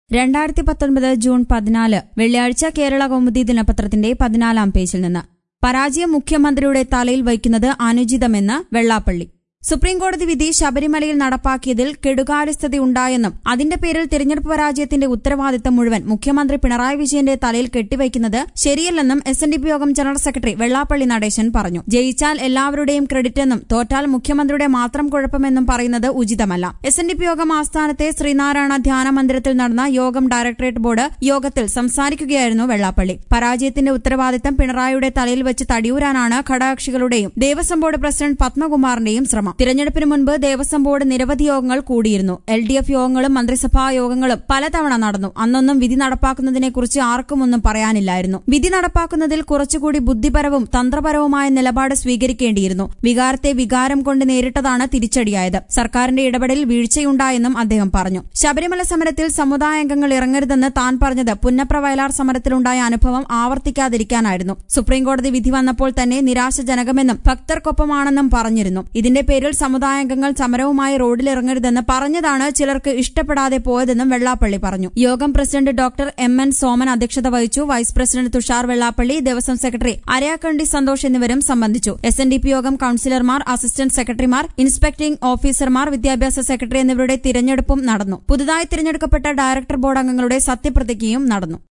രണ്ടായിരത്തി പത്തൊൻപത് ജൂൺ പതിനാല് വെള്ളിയാഴ്ച കേരള കൗമുദി ദിനപത്രത്തിന്റെ പതിനാലാം പേജിൽ നിന്ന് പരാജയം മുഖ്യമന്ത്രിയുടെ തലയിൽ വയ്ക്കുന്നത് അനുചിതമെന്ന് വെള്ളാപ്പള്ളി സുപ്രീംകോടതി വിധി ശബരിമലയിൽ നടപ്പാക്കിയതിൽ കെടുകാര്യസ്ഥതയുണ്ടായെന്നും അതിന്റെ പേരിൽ തിരഞ്ഞെടുപ്പ് പരാജയത്തിന്റെ ഉത്തരവാദിത്തം മുഴുവൻ മുഖ്യമന്ത്രി പിണറായി വിജയന്റെ തലയിൽ കെട്ടിവയ്ക്കുന്നത് ശരിയല്ലെന്നും എസ് എൻ ഡി പി യോഗം ജനറൽ സെക്രട്ടറി വെള്ളാപ്പള്ളി നടേശൻ പറഞ്ഞു ജയിച്ചാൽ എല്ലാവരുടെയും ക്രെഡിറ്റെന്നും തോറ്റാൽ മുഖ്യമന്ത്രിയുടെ മാത്രം കുഴപ്പമെന്നും പറയുന്നത് ഉചിതമല്ല എസ് എൻ ഡി പി യോഗം ആസ്ഥാനത്തെ ശ്രീനാരായണ ധ്യാന മന്ദിരത്തിൽ നടന്ന യോഗം ഡയറക്ടറേറ്റ് ബോർഡ് യോഗത്തിൽ സംസാരിക്കുകയായിരുന്നു വെള്ളാപ്പള്ളി പരാജയത്തിന്റെ ഉത്തരവാദിത്തം പിണറായിയുടെ തലയിൽ വെച്ച് തടിയൂരാനാണ് ഘടകകക്ഷികളുടെയും ദേവസ്വം ബോർഡ് പ്രസിഡന്റ് പത്മകുമാറിന്റെയും ശ്രമം തിരഞ്ഞെടുപ്പിന് മുൻപ് ദേവസ്വം ബോർഡ് നിരവധി യോഗങ്ങൾ കൂടിയിരുന്നു എൽ ഡി എഫ് യോഗങ്ങളും മന്ത്രിസഭാ യോഗങ്ങളും പലതവണ നടന്നു അന്നൊന്നും വിധി നടപ്പാക്കുന്നതിനെക്കുറിച്ച് ആർക്കും ഒന്നും പറയാനില്ലായിരുന്നു വിധി നടപ്പാക്കുന്നതിൽ കുറച്ചുകൂടി ബുദ്ധിപരവും തന്ത്രപരവുമായ നിലപാട് സ്വീകരിക്കേണ്ടിയിരുന്നു വികാരത്തെ വികാരം കൊണ്ട് നേരിട്ടതാണ് തിരിച്ചടിയായത് സർക്കാരിന്റെ ഇടപെടലിൽ വീഴ്ചയുണ്ടായെന്നും അദ്ദേഹം പറഞ്ഞു ശബരിമല സമരത്തിൽ സമുദായാംഗങ്ങൾ ഇറങ്ങരുതെന്ന് താൻ പറഞ്ഞത് പുന്നപ്ര വയലാർ സമരത്തിലുണ്ടായ അനുഭവം ആവർത്തിക്കാതിരിക്കാനായിരുന്നു സുപ്രീംകോടതി വിധി വന്നപ്പോൾ തന്നെ നിരാശജനകമെന്നും ഭക്തർക്കൊപ്പമാണെന്നും പറഞ്ഞിരുന്നു ഇതിന്റെ പേരിൽ സമുദായാംഗങ്ങൾ സമരവുമായി റോഡിലിറങ്ങരുതെന്ന് പറഞ്ഞതാണ് ചിലർക്ക് ഇഷ്ടപ്പെടാതെ പോയതെന്നും വെള്ളാപ്പള്ളി പറഞ്ഞു യോഗം president doctor M N Soman അധ്യക്ഷത വഹിച്ചു vice president Thushar Vellappally Devaswom secretary Arayakkandi Santhosh എന്നിവരും സംബന്ധിച്ചു എസ് എൻ ഡി പി യോഗം കൌൺസിലർമാർ അസിസ്റ്റന്റ് സെക്രട്ടറിമാർ ഇൻസ്പെക്ടിംഗ് ഓഫീസർമാർ വിദ്യാഭ്യാസ സെക്രട്ടറി എന്നിവരുടെ തിരഞ്ഞെടുപ്പും നടന്നു പുതുതായി തിരഞ്ഞെടുക്കപ്പെട്ട ഡയറക്ടർ ബോർഡ് അംഗങ്ങളുടെ സത്യപ്രതിജ്ഞയും നടന്നു